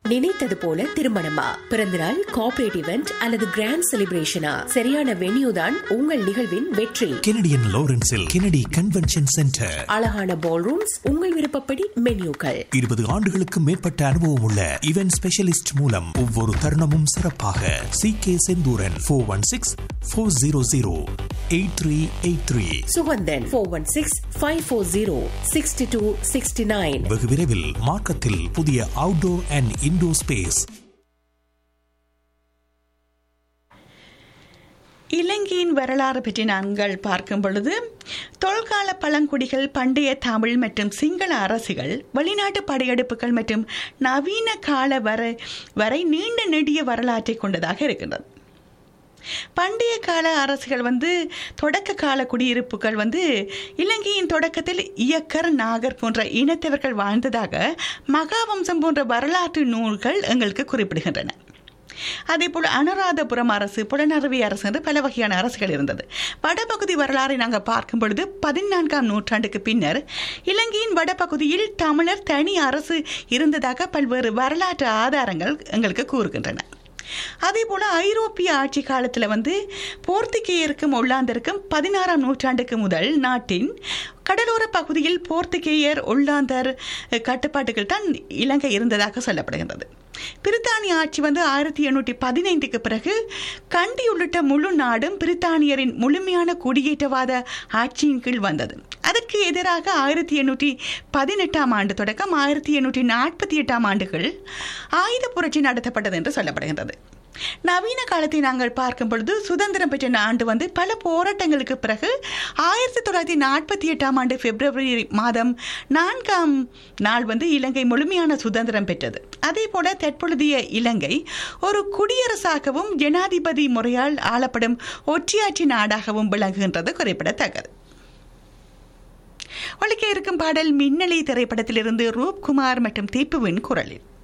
நினைத்தது போல திருமணமா பிறந்தநாள் கார்ப்பரேட் இவெண்ட் அல்லது கிராண்ட் செலிப்ரேஷனா சரியான வென்யூ தான் உங்கள் நிகழ்வின் வெற்றி கெனடியன் லாரன்ஸில் கெனடி கன்வென்ஷன் சென்டர் அழகான பால் ரூம்ஸ் உங்கள் விருப்பப்படி மென்யூக்கள் இருபது ஆண்டுகளுக்கு மேற்பட்ட அனுபவம் உள்ள இவென்ட் ஸ்பெஷலிஸ்ட் மூலம் ஒவ்வொரு தருணமும் சிறப்பாக C K Senthuran four one six four zero zero eight three eight three Suganthan four one six five four zero sixty two sixty nine வெகு விரைவில் மார்க்கத்தில் புதிய அவுட்டோர் அண்ட் இன்டோர் ஸ்பேஸ் இலங்கையின் வரலாறு பற்றி நாங்கள் பார்க்கும் பொழுது தொல்கால பழங்குடிகள் பண்டைய தமிழ் மற்றும் சிங்கள அரசுகள் வெளிநாட்டு படையெடுப்புகள் மற்றும் நவீன கால வரை வரை நீண்ட நெடிய வரலாற்றை கொண்டதாக இருக்கின்றது பண்டைய கால அரசுகள் வந்து தொடக்க கால குடியிருப்புகள் வந்து இலங்கையின் தொடக்கத்தில் இயக்கர் நாகர் போன்ற இனத்தவர்கள் வாழ்ந்ததாக மகாவம்சம் போன்ற வரலாற்று நூல்கள் எங்களுக்கு குறிப்பிடுகின்றன அதே போல் அனுராதபுரம் அரசு புலனறுவி அரசு என்று பல வகையான அரசுகள் இருந்தது வடபகுதி வரலாறை நாங்கள் பார்க்கும் பொழுது பதினான்காம் நூற்றாண்டுக்கு பின்னர் இலங்கையின் வடபகுதியில் தமிழர் தனி அரசு இருந்ததாக பல்வேறு வரலாற்று ஆதாரங்கள் எங்களுக்கு கூறுகின்றன அதே போல் ஐரோப்பிய ஆட்சி காலத்தில் வந்து போர்த்துகேயருக்கும் ஒல்லாந்தருக்கும் பதினாறாம் நூற்றாண்டுக்கு முதல் நாட்டின் கடலோர பகுதியில் போர்த்துகேயர் ஒல்லாந்தர் கட்டுப்பாட்டுகள் தான் இலங்கை இருந்ததாக சொல்லப்படுகின்றது பிரித்தானிய ஆட்சி வந்து ஆயிரத்தி எண்ணூற்றி பதினைந்துக்கு பிறகு கண்டி உள்ளிட்ட முழு நாடும் பிரித்தானியரின் முழுமையான குடியேற்றவாத ஆட்சியின் கீழ் வந்தது அதற்கு எதிராக ஆயிரத்தி எண்ணூற்றி பதினெட்டாம் ஆண்டு தொடக்கம் ஆயிரத்தி எண்ணூற்றி நாற்பத்தி எட்டாம் ஆண்டுகள் ஆயுத புரட்சி நடத்தப்பட்டது என்று சொல்லப்படுகின்றது நவீன காலத்தை நாங்கள் பார்க்கும் பொழுது சுதந்திரம் பெற்ற ஆண்டு வந்து பல போராட்டங்களுக்கு பிறகு ஆயிரத்தி தொள்ளாயிரத்தி நாற்பத்தி எட்டாம் ஆண்டு பிப்ரவரி மாதம் நான்காம் நாள் வந்து இலங்கை முழுமையான சுதந்திரம் பெற்றது அதே போல தற்பொழுதைய இலங்கை ஒரு குடியரசாகவும் ஜனாதிபதி முறையால் ஆளப்படும் ஒற்றியாட்சி நாடாகவும் விளங்குகின்றது குறிப்பிடத்தக்கது ஒழிக்க இருக்கும் பாடல் மின்னலை திரைப்படத்திலிருந்து ரூப்குமார் மற்றும் தீப்புவின் குரலில்